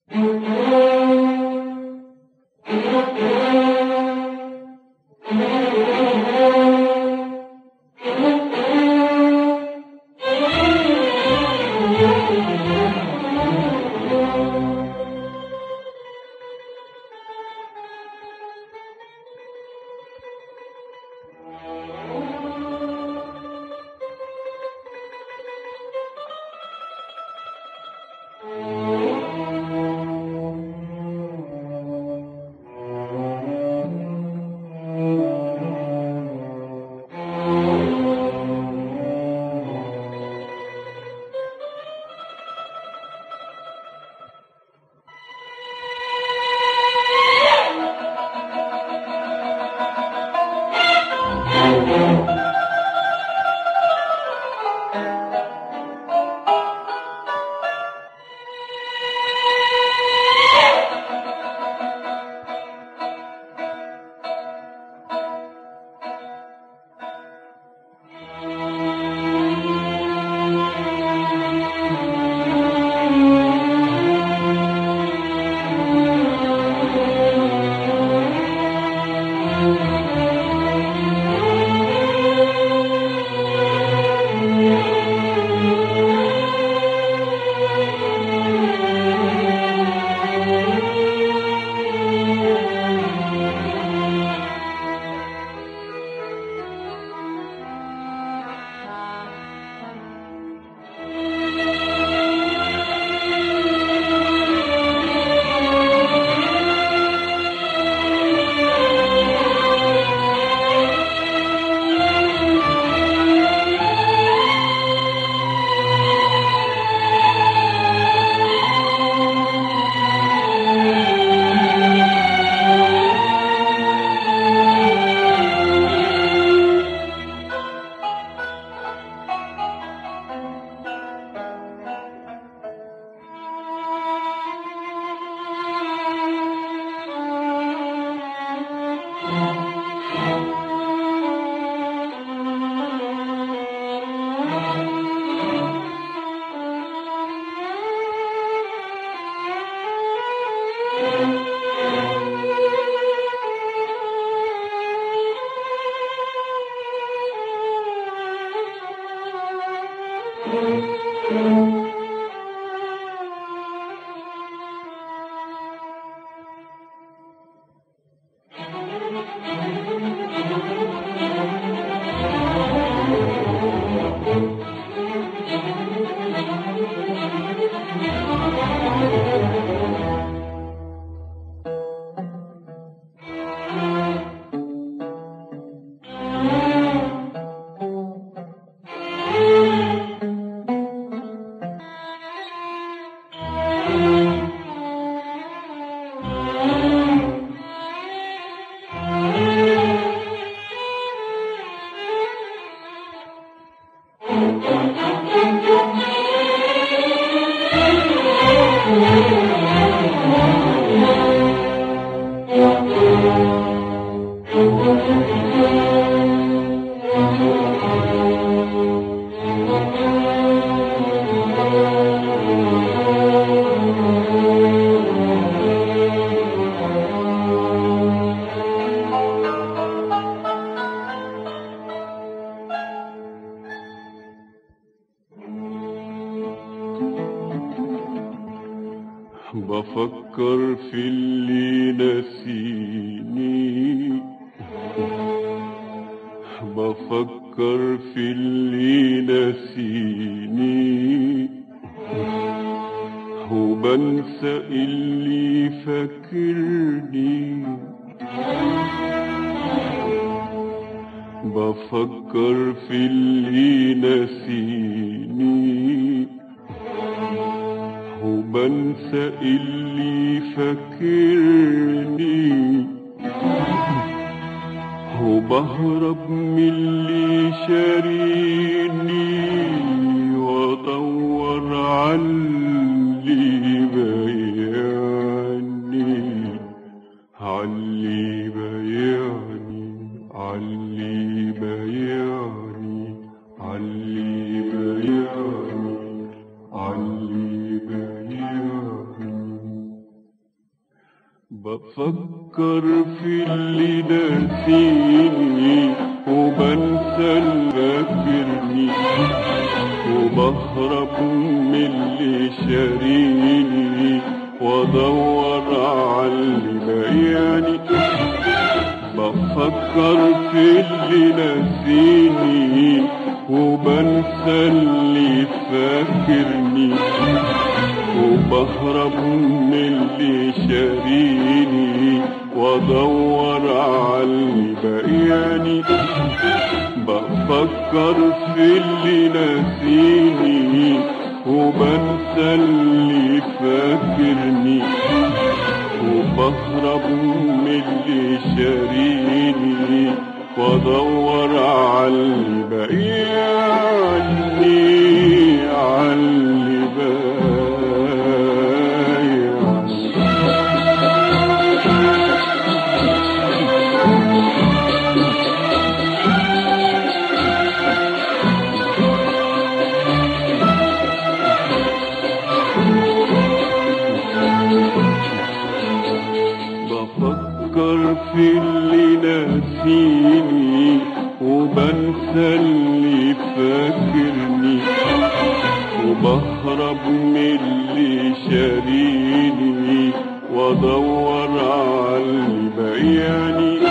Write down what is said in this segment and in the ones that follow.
بفكر في اللي نسيني بفكر في اللي نسيني وبنسى اللي فاكرني بفكر في اللي نسيني وبنسى اللي فاكرني وبهرب من اللي شاريني وادور على اللي بيعني علي بيعني علي بيعني علي بيعني علي بيعني بفكر في اللي ناسيني وبنسى اللي فاكرني وبهرب من اللي شاريني وادور على اللي بايعني بفكر في اللي ناسيني وبنسى اللي فاكرني وبهرب من اللي شاريني وادور على اللي باقياني بفكر في اللي ناسيني وبنسى اللي فاكرني وبهرب من اللي شاريني وادور على اللي باقياني على اللي باقياني بفكر في اللي ناسيني وبنسى اللي فاكرني وبهرب من اللي شاريني وادور على اللي باقياني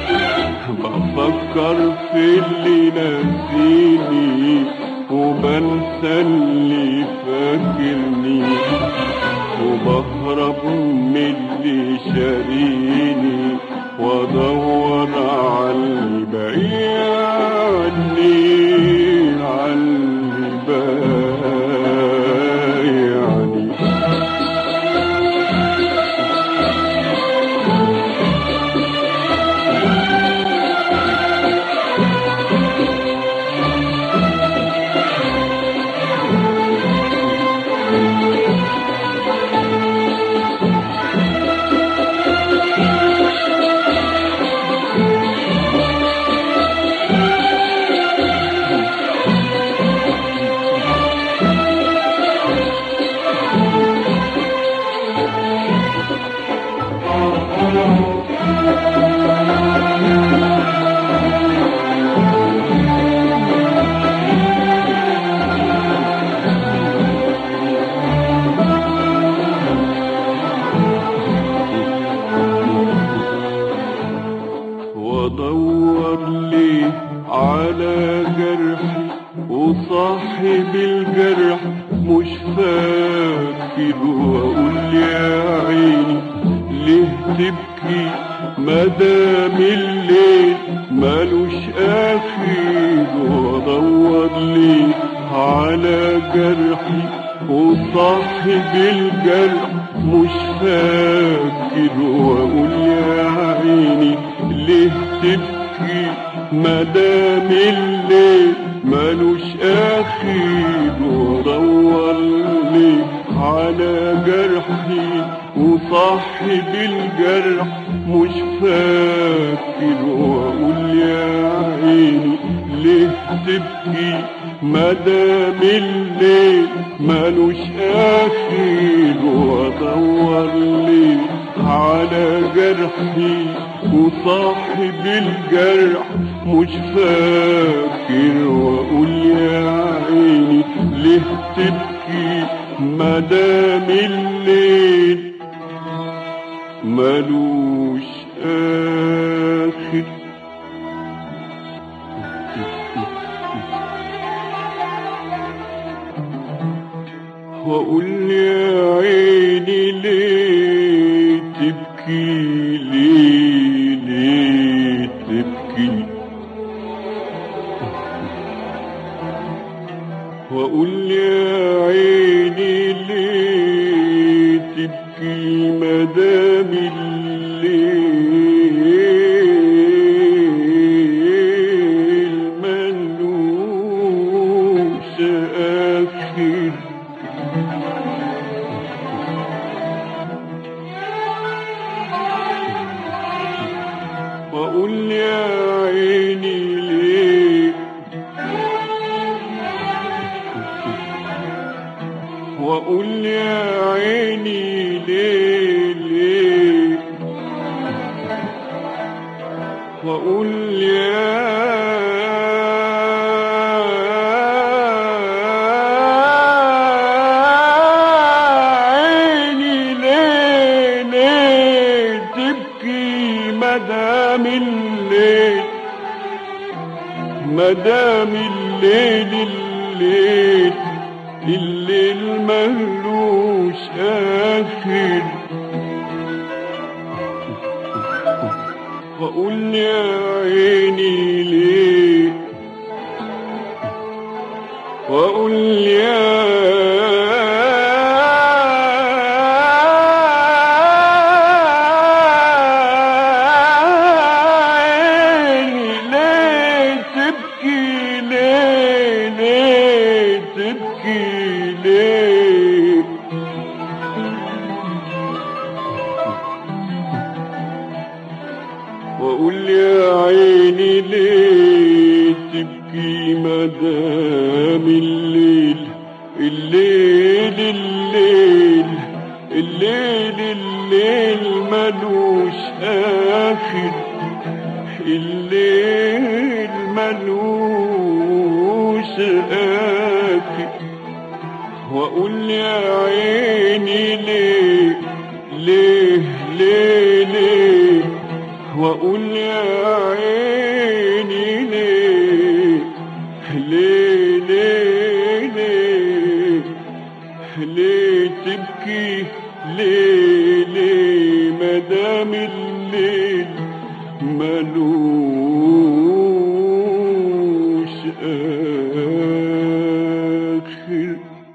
بفكر في اللي ناسيني وبنسى اللي فاكرني وبهرب من اللي شاريني وادور على اللي باقياني على اللي باقياني وادور لي على جرحي وصاحب الجرح مش فاكر واقول يا عيني ليه تبكي مدام الليل ملوش اخر وادور لي على جرحي وصاحب الجرح مش فاكر واقول يا عيني ليه تبكي مدام الليل ملوش اخر وادور لي على جرحي وصاحب الجرح مش فاكر واقول يا عيني ليه تبكي مدام الليل ملوش اخر وادور لي على جرحي وصاحب الجرح مش فاكر واقول يا عيني ليه تبكي مدام الليل ملوش اخر واقول يا عيني ليه تبكي ليه ليه تبكي واقول يا عيني ليه تبكي مدام الليل ملوش اخر واقول يا عيني ليه واقول يا عيني ليه ليه وأقول يا عيني ليه ليه تبكي مدام الليل مدام الليل الليل الليل مهلوش آخر وأقول يا عيني ليه وأقول يا عيني ليه تبكي ليه ليه تبكي ليه وأقول يا عيني ليه تبكي مدام الليل الليل الليل الليل الليل ملوش آخر الليل ملوش آخر وأقول يا عيني ليه ليه ليه ليه وأقول يا عيني ليه ليه ليه ليه ليه تبكي ليه ليه مدام الليل ملوش آخر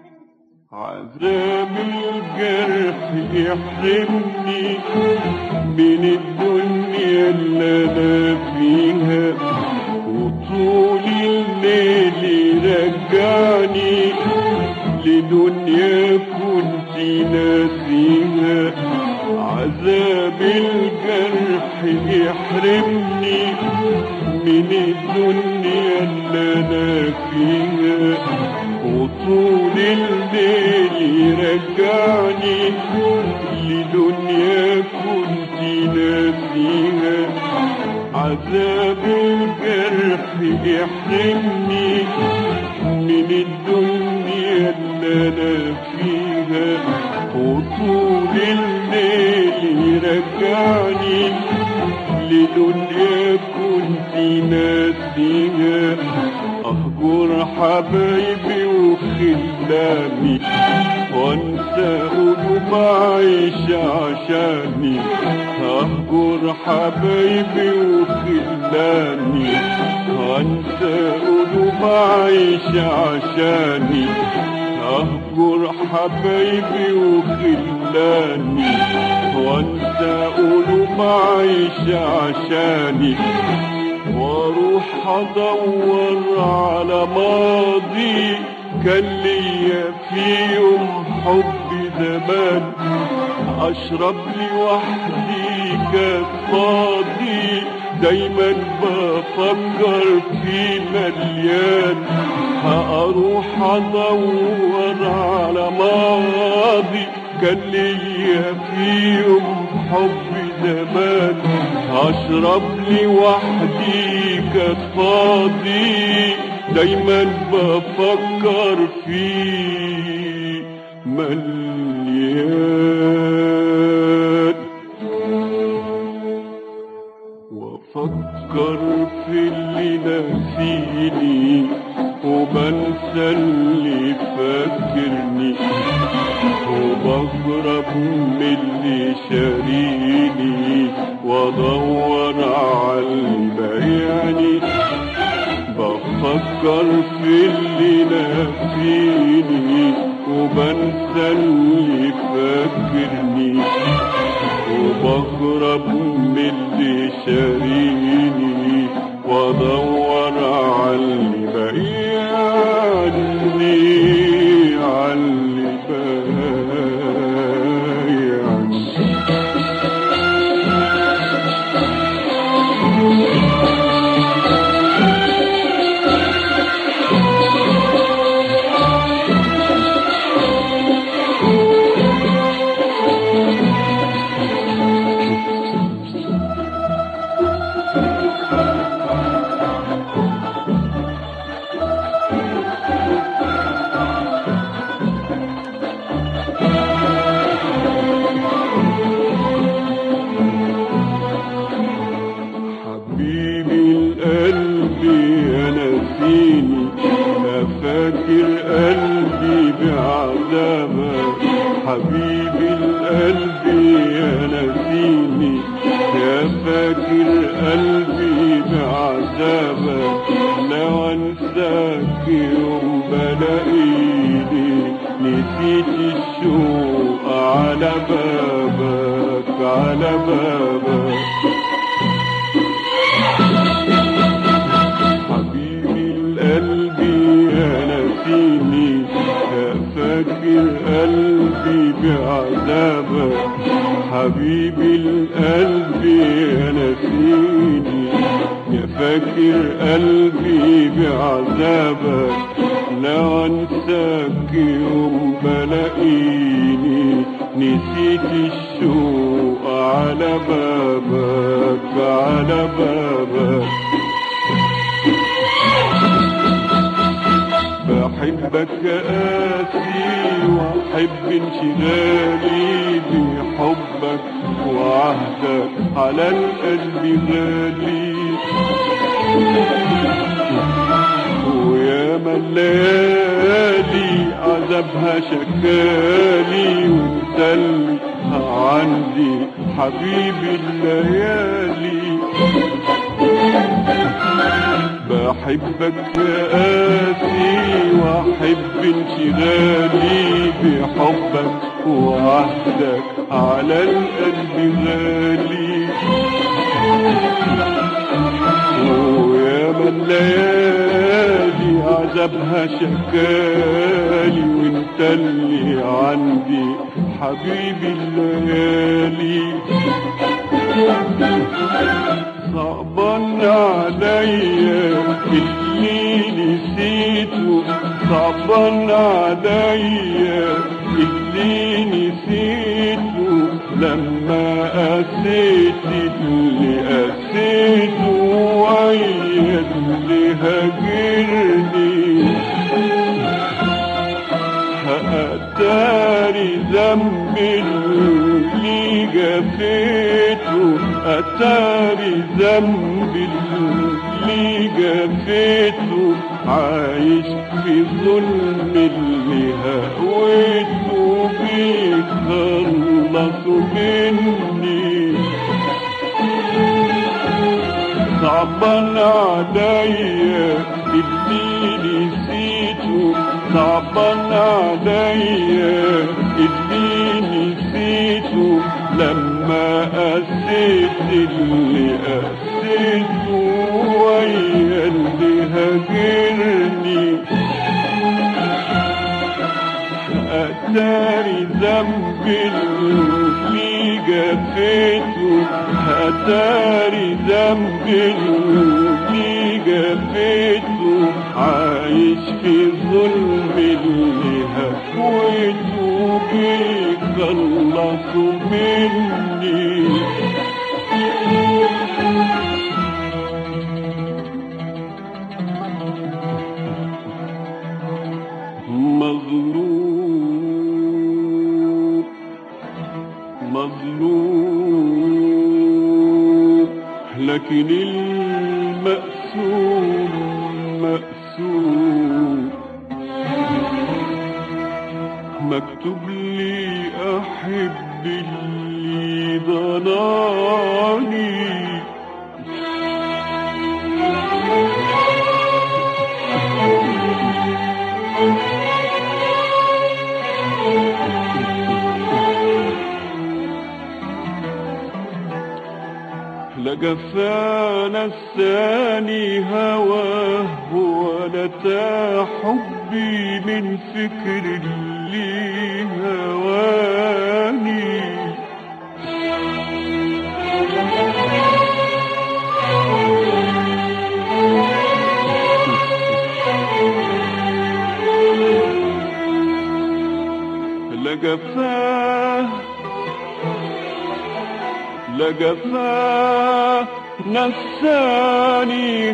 عذاب الجرح يحرمني من الدنيا اللي انا فيها وطول الليل يرجعني لدنيا كنت ناسيها عذاب الجرح يحرمني من الدنيا اللي انا فيها وطول الليل يرجعني لدنيا كنت ناسيها عذاب الجرح يحرمني من الدنيا اللي انا فيها وطول الليل يرجعني لدنيا كنت ناسيها اهجر حبايبي وخلاني وانسى قلوب عايش عشاني اهجر حبايبي وخلاني وانسى قلوب عايش عشاني اهجر حبايبي وخلاني وانسى قلوب عايش عشاني واروح ادور على ماضي كان ليا في يوم حب زمان اشرب لي وحدي كاس فاضي دايما بفكر في مليان هاروح ادور على ماضي كان ليا في يوم حب زمان اشرب لي وحدي كاس فاضي دايما بفكر فيه مليان وافكر في اللي ناسيني وبنسى اللي فاكرني وبهرب من اللي شاريني وادور على البياني بفكر في اللي ناسيني وبنسى اللي فاكرني وبهرب من اللي شاريني وادور على اللي بقي عني على اللي باقي عني القلب يا نسيني يا فاكر قلبي بعذابك لو انساك يوم بلاقيني نسيت الشوق على بابك على بابك حبيبي القلب يا نسيني يا فاكر قلبي بعذابك حبيبي القلب يا نسيني يا فاكر قلبي بعذابك لو انساك يوم بلاقيني نسيت الشوق على بابك على بابك بحبك قاسي واحب انشغالي بحبك وعهدك على القلب غالي ويا الليالي عذابها شكالي وانت اللي عندي حبيبي الليالي بحبك يا قاسي واحب انشغالي بحبك وعهدك على القلب غالي ويا من الليالي عذابها شكالي وانت اللي عندي حبيبي الليالي صعبان عليا اللي نسيته صعبان عليا اللي نسيته لما قسيت اللي قسيته ويا اللي هاجرني أتاري ذنب اللي جفيته أتاري ذنب اللي جفيته عايش في ظلم اللي هويته بيخلصوا مني صعبان عليا اللي نسيته صعبان عليا اللي نسيته لما قسيت اللي قسيته ويا اللي هاجرني أتاري ذنب اللي جفيته أتاري ذنب اللي جفيته عايش في ظلم اللي هويته بيخلصوا مني مظلوم مظلوم لكن المقسوم مقسوم مكتوب لي احب اللي ضناني لجفانا الثاني هواه ولا حبي من فكر اللي هواني لجفاه لجفاه نساني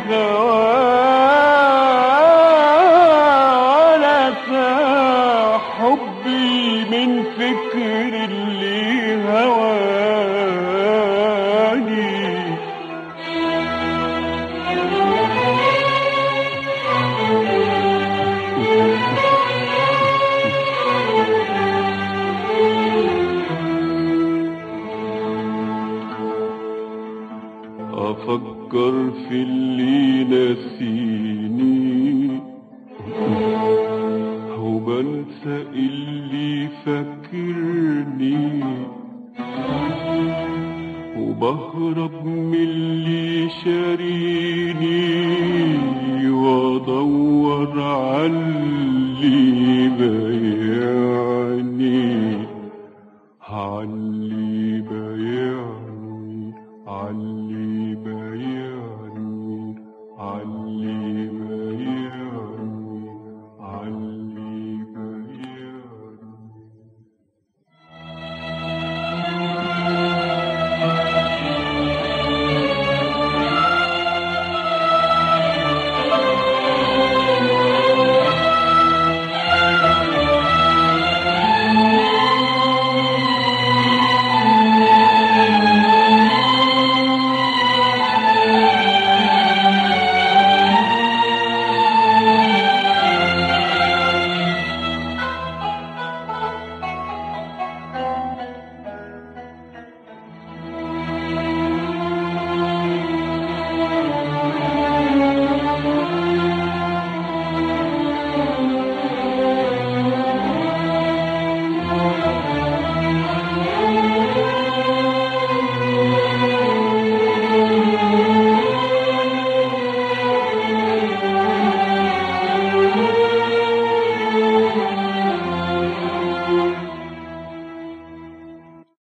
هوانا حبي من فكر اللي هواني افكر في اللي نسيني وبنسى اللي فاكرني وبهرب من اللي شاريني وادور على اللي بايعني علي بايعني علي بايعني